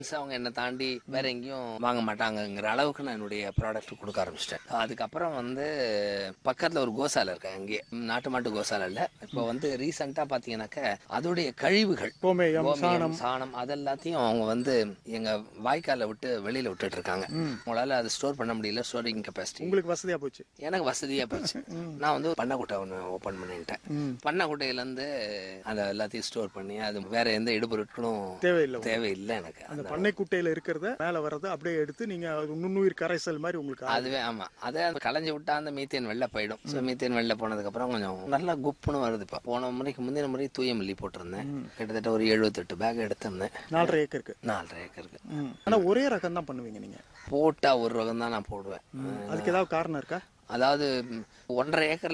அவங்க என்னை தாண்டி வேற எங்கேயும் வாங்க மாட்டாங்கங்கிற அளவுக்கு நான் என்னுடைய ப்ராடக்ட் கொடுக்க ஆரம்பிச்சிட்டேன் அதுக்கப்புறம் வந்து பக்கத்துல ஒரு கோசாலை இருக்கு அங்கேயே நாட்டு மாட்டு கோசாலை இல்ல இப்போ வந்து ரீசெண்டா பாத்தீங்கன்னாக்க அதோடைய கழிவுகள் கோமேயம் கோமியம், சாணம் சாணம் அதெல்லாத்தையும் அவங்க வந்து எங்க வாய்க்கால விட்டு வெளியில விட்டுட்டு இருக்காங்க உங்களால அதை ஸ்டோர் பண்ண முடியல ஸ்டோரிங் கெப்பாசிட்டி உங்களுக்கு வசதியா போச்சு எனக்கு வசதியா போச்சு நான் வந்து பண்ணைக்குட்டை ஒன்று ஓப்பன் பண்ணிட்டேன் ம். பண்ணைக்குட்டையில இருந்து அதை எல்லாத்தையும் ஸ்டோர் பண்ணி அது வேற எந்த இடுபொருட்களும் தேவையில்லை உங்களுக்கு. தேவையில்லை எனக்கு அந்த அந்த- பண்ணை குட்டையில இருக்கிறத மேல வர்றத அப்படியே எடுத்து நீங்க அது நுண்ணுயிர் கரைசல் மாதிரி உங்களுக்கு ஆகுது. அதுவே ஆமா அதை களைஞ்சு விட்டா அந்த மீத்தேன் வெளில போயிடும் ஸோ மீத்தேன் வெளில போனதுக்கு அப்புறம் கொஞ்சம் நல்லா குப்புன்னு வருது இப்போ போன முறைக்கு முந்தின முறை தூய மல்லி போட்டிருந்தேன் கிட்டத்தட்ட ஒரு எழுபத்தெட்டு பேக் எடுத்திருந்தேன் நாலரை ஏக்கருக்கு நாலரை ஏக்கருக்கு ம். ஆனா ஒரே ரகம் தான் பண்ணுவீங்க நீங்க போட்டா ஒரு ரகம் தான் நான் போடுவேன் அதுக்கு ஏதாவது காரணம் இருக்கா அதாவது ம், ஒன்றரை ஏக்கர்